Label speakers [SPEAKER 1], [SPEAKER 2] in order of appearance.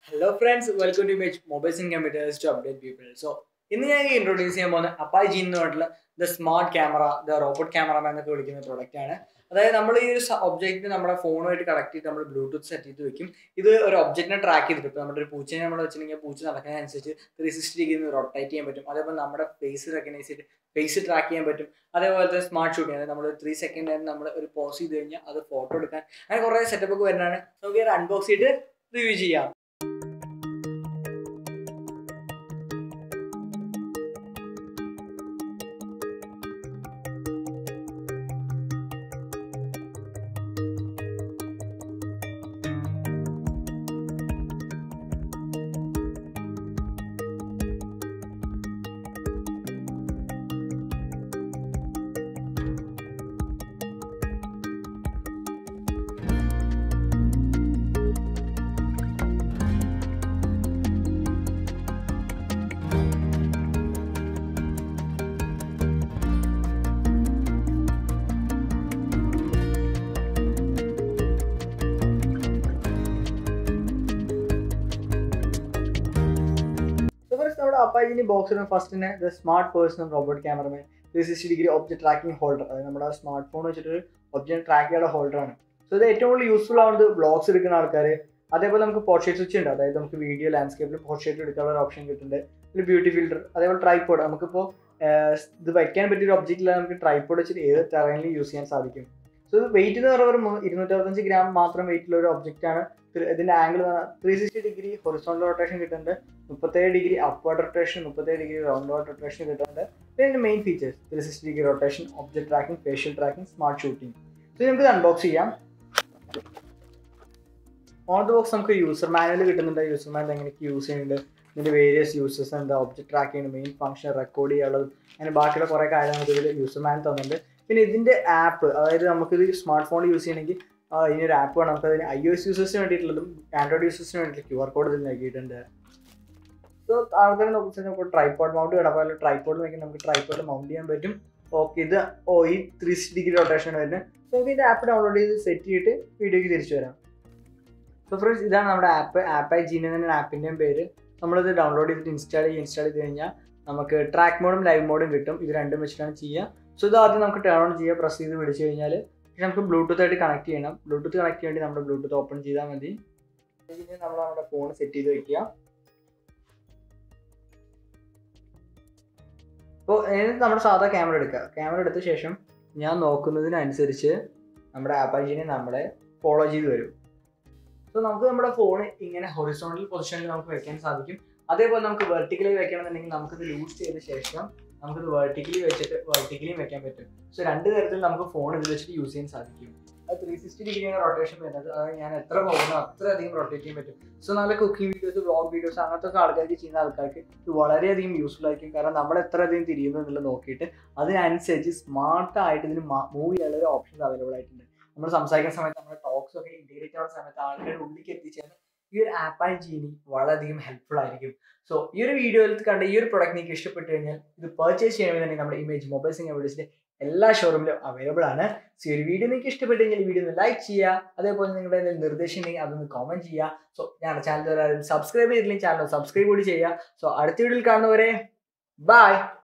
[SPEAKER 1] hello friends welcome to Mech mobiles and computers to update people so ഇന്ന് ഞാൻ introduce ചെയ്യാൻ പോകുന്ന അപ്പായി ജി എന്ന് പറഞ്ഞിട്ടുള്ള the smart camera the robot camera എന്നൊക്കെ വിളിക്കുന്ന പ്രോഡക്റ്റ് ആണ് അതായത് നമ്മൾ ഈ ഒരു ഒബ്ജക്റ്റ് നമ്മുടെ ഫോണുമായിട്ട് കണക്ട് ചെയ്ത് നമ്മൾ ബ്ലൂടൂത്ത് സെറ്റ് ചെയ്ത് വെക്കും ഇത് ഒരു ഒബ്ജക്റ്റിനെ ട്രാക്ക് ചെയ്തിട്ട് ഇപ്പോൾ നമ്മുടെ ഒരു പൂച്ചനെ നമ്മൾ വെച്ചിട്ടുണ്ടെങ്കിൽ പൂച്ച നടക്കുന്നതിനനുസരിച്ച് ത്രീ സിക്സ്റ്റി ഡിഗ്രി റൊട്ടേറ്റ് ചെയ്യാൻ പറ്റും അതേപോലെ നമ്മുടെ ഫേസ് റെക്കഗ്നൈസ് ചെയ്ത് ഫേസ് ട്രാക്ക് ചെയ്യാൻ പറ്റും അതേപോലത്തെ സ്മാർട്ട് ഷൂട്ടിംഗ് അതായത് നമ്മൾ ത്രീ സെക്കൻഡ് ആയിട്ട് നമ്മൾ ഒരു പോസ് ചെയ്ത് കഴിഞ്ഞാൽ അത് ഫോട്ടോ എടുക്കാൻ അങ്ങനെ കുറേ സെറ്റപ്പ് ഒക്കെ വരുന്നതാണ് നമുക്ക് ഒരു അൺബോക്സ് ചെയ്തിട്ട് റിവ്യൂ ചെയ്യാം So first നമ്മുടെ അപ്പാജിന്റെ ബോക്സിന് ഫസ്റ്റിന് the smart personal robot cameraman three sixty degree object tracking holder അതായത് നമ്മുടെ സ്മാർട്ട് ഫോൺ വെച്ചിട്ട് ഒബ്ജക്ട് ട്രാക്ക് ചെയ്യാനുള്ള ഹോൾഡറാണ് സോ ഇത് ഏറ്റവും കൂടുതൽ യൂസ്ഫുൾ ആവുന്നത് ബ്ലോഗ്സ് എടുക്കുന്ന ആൾക്കാർ അതേപോലെ നമുക്ക് പോർട്രേറ്റ് സ്വിച്ച് ഉണ്ട് അതായത് നമുക്ക് വീഡിയോ ലാൻഡ്സ്കേപ്പിൽ പോർട്രേറ്റ് എടുക്കാനുള്ള ഒരു ഓപ്ഷൻ കിട്ടുന്നുണ്ട് ഒരു ബ്യൂട്ടി ഫിൽറ്റർ അതേപോലെ ട്രൈപ്പോഡ് നമുക്കിപ്പോൾ ഇത് വയ്ക്കാൻ പറ്റിയ ഒരു ഒബ്ജക്റ്റിൽ നമുക്ക് ട്രൈപ്പോഡ് വെച്ചിട്ട് ഏത് ടെറൈനിൽ യൂസ് ചെയ്യാൻ സാധിക്കും സോ ഇത് വെയിറ്റ് എന്ന് പറയുന്നത് ഒരു ഇരുന്നൂറ്ററുപത്തഞ്ച് ഗ്രാം മാത്രം വെയിറ്റുള്ള ഒരു ഒബ്ജക്റ്റ് ആണ് ഇതിന്റെ angle three sixty degree horizontal rotation കിട്ടുന്നുണ്ട് മുപ്പത്തേഴ് ഡിഗ്രി അപ്വേർഡ് റൊട്ടേഷൻ മുപ്പത്തേഴ് ഡിഗ്രി റൗണ്ട് വാർഡ് റൊട്ടേഷൻ കിട്ടുന്നുണ്ട് പിന്നെ main features three sixty degree rotation object tracking facial tracking smart shooting so നമുക്ക് അൺബോക്സ് ചെയ്യാം ഓൺ ദ ബോക്സ് നമുക്ക് യൂസർ മാനുവൽ കിട്ടുന്നുണ്ട് user manual എങ്ങനെയൊക്കെ യൂസ് ചെയ്യുന്നുണ്ട് ഇതിൻ്റെ വേരിയസ് യൂസേഴ്സ് എന്താ ഒബ്ജക്ട് ട്രാക്ക് ചെയ്യുന്ന മെയിൻ ഫംഗ്ഷൻ റെക്കോർഡ് ചെയ്യാനുള്ളത് അങ്ങനെ ബാക്കിയുള്ള കുറേ കാര്യങ്ങൾ നമുക്ക് ഇതിൽ യൂസർ മാനുവൽ തന്നിട്ടുണ്ട് പിന്നെ ഇതിൻ്റെ ആപ്പ് അതായത് നമുക്കിത് സ്മാർട്ട് ഫോണിൽ യൂസ് ചെയ്യണമെങ്കിൽ ഇതിനൊരു ആപ്പ് വേണം നമുക്ക് അതിന് ഐ ഒ എസ് യൂസേഴ്സിന് വേണ്ടിയിട്ടുള്ളതും ആൻഡ്രോയിഡ് യൂസേഴ്സിന് വേണ്ടിയിട്ട് ക്യു ആർ കോഡ് ഇതിൽ നൽകിയിട്ടുണ്ട് സോ ആൾക്കാരെ നോക്കുമ്പോൾ നമുക്ക് ട്രൈപ്പോഡ് മൗണ്ട് കിടക്കുക ട്രൈപ്പോഡ് നോക്കി നമുക്ക് ട്രൈപ്പോഡ് മൗണ്ട് ചെയ്യാൻ പറ്റും ഓക്കെ ഇത് ഓ ഈ ത്രീ ഡിഗ്രി റൊട്ടേഷൻ വരുന്നത് സോ നമുക്ക് ഇതിൻ്റെ ആപ്പ് ഡൗൺലോഡ് ചെയ്ത് സെറ്റ് ചെയ്തിട്ട് വീഡിയോക്ക് തിരിച്ചു വരാം സോ ഫ്രണ്ട്സ് ഇതാണ് നമ്മുടെ ആപ്പ് ആപ്പ് ഐ ജീന എന്ന ആപ്പിൻ്റെയും പേര് നമ്മളിത് ഡൗൺലോഡ് ചെയ്തിട്ട് ഇൻസ്റ്റാൾ ചെയ്ത് ഇൻസ്റ്റാൾ ചെയ്ത് കഴിഞ്ഞാൽ നമുക്ക് ട്രാക്ക് മോഡും ലൈവ് മോഡും കിട്ടും ഇത് രണ്ടും വെച്ചിട്ടാണ് ചെയ്യുക സോ ഇത് ആദ്യം നമുക്ക് ടേൺ ഓൺ ചെയ്യുക പ്രസ് ചെയ്ത് പിടിച്ചു കഴിഞ്ഞാൽ പക്ഷെ നമുക്ക് ബ്ലൂടൂത്ത് ആയിട്ട് കണക്ട് ചെയ്യണം ബ്ലൂടൂത്ത് കണക്ട് ചെയ്യേണ്ടി നമ്മുടെ ബ്ലൂടൂത്ത് ഓപ്പൺ ചെയ്താൽ മതി പിന്നെ നമ്മൾ നമ്മുടെ ഫോൺ സെറ്റ് ചെയ്ത് വെക്കുക അപ്പോൾ എന്നിട്ട് നമ്മുടെ സാധാ ക്യാമറ എടുക്കുക ക്യാമറ എടുത്ത ശേഷം ഞാൻ നോക്കുന്നതിനനുസരിച്ച് നമ്മുടെ ആപ്പാജിനെ നമ്മളെ ഫോളോ ചെയ്ത് വരും സോ നമുക്ക് നമ്മുടെ ഫോൺ ഇങ്ങനെ ഹൊറിസോണ്ടൽ പൊസിഷനിൽ നമുക്ക് വെക്കാൻ സാധിക്കും അതേപോലെ നമുക്ക് വെർട്ടിക്കലി വെക്കണമെന്നുണ്ടെങ്കിൽ നമുക്കിത് ലൂസ് ചെയ്ത ശേഷം നമുക്കിത് വെർട്ടിക്കലി വെച്ചിട്ട് വെർട്ടിക്കലിയും വെക്കാൻ പറ്റും സോ രണ്ട് തരത്തിൽ നമുക്ക് ഫോൺ ഇതിൽ വെച്ചിട്ട് യൂസ് ചെയ്യാൻ സാധിക്കും അത് ത്രീ സിക്സ്റ്റി ഡിഗ്രിയാണ് റൊട്ടേഷൻ വരുന്നത് അതായത് ഞാൻ എത്ര പോകുന്നു അത്ര അധികം റൊട്ടേറ്റ് ചെയ്യാൻ പറ്റും സോ നല്ല കുക്കിംഗ് വീഡിയോസ് വ്ളോഗ് വീഡിയോസ് അങ്ങനത്തെ ഒക്കെ ആൾക്കാർക്ക് ചെയ്യുന്ന ആൾക്കാർക്ക് ഇത് വളരെയധികം യൂസ്ഫുൾ ആയിരിക്കും കാരണം നമ്മൾ എത്ര അധികം തിരിയുന്നു എന്നുള്ളത് നോക്കിയിട്ട് അതിനനുസരിച്ച് സ്മാർട്ടായിട്ട് ഇതിന് മൂവ് ചെയ്യാനുള്ള ഒരു ഓപ്ഷൻസ് അവൈലബിൾ ആയിട്ടുണ്ട് നമ്മൾ സംസാരിക്കുന്ന സമയത്ത് നമ്മുടെ ടോക്സ് ഒക്കെ ഇന്റഗ്രേറ്റ് ആവുന്ന സമയത്ത് ആൾക്കാരുടെ ഉള്ളിലേക്ക് എത്തിച്ചേർന്ന് ഈ ഒരു ആപ്പായി ജീനി വളരെയധികം ഹെൽപ്ഫുൾ ആയിരിക്കും സോ ഈ ഒരു വീഡിയോയിൽ കണ്ട ഈ ഒരു പ്രൊഡക്റ്റ് നിങ്ങൾക്ക് ഇഷ്ടപ്പെട്ട് കഴിഞ്ഞാൽ ഇത് പർച്ചേസ് ചെയ്യണമെന്നുണ്ടെങ്കിൽ നമ്മുടെ ഇമേജ് മൊബൈൽ സിംഗ് എവിഡേസിന്റെ എല്ലാ ഷോറൂമിലും അവൈലബിൾ ആണ് സോ ഈ ഒരു വീഡിയോ നിങ്ങൾക്ക് ഇഷ്ടപ്പെട്ട് കഴിഞ്ഞാൽ ഈ വീഡിയോ ഒന്ന് ലൈക്ക് ചെയ്യുക അതേപോലെ നിങ്ങളുടെ എന്തെങ്കിലും നിർദ്ദേശം ഉണ്ടെങ്കിൽ അതൊന്ന് കോമെന്റ് ചെയ്യുക സോ ഞങ്ങളുടെ ചാനൽ സബ്സ്ക്രൈബ് ചെയ്തില്ലെങ്കിൽ ചാനൽ സബ്സ്ക്രൈബ് കൂടി ചെയ്യുക സോ അടുത്ത വീഡിയോയിൽ കാണുന്നവരെ ബൈ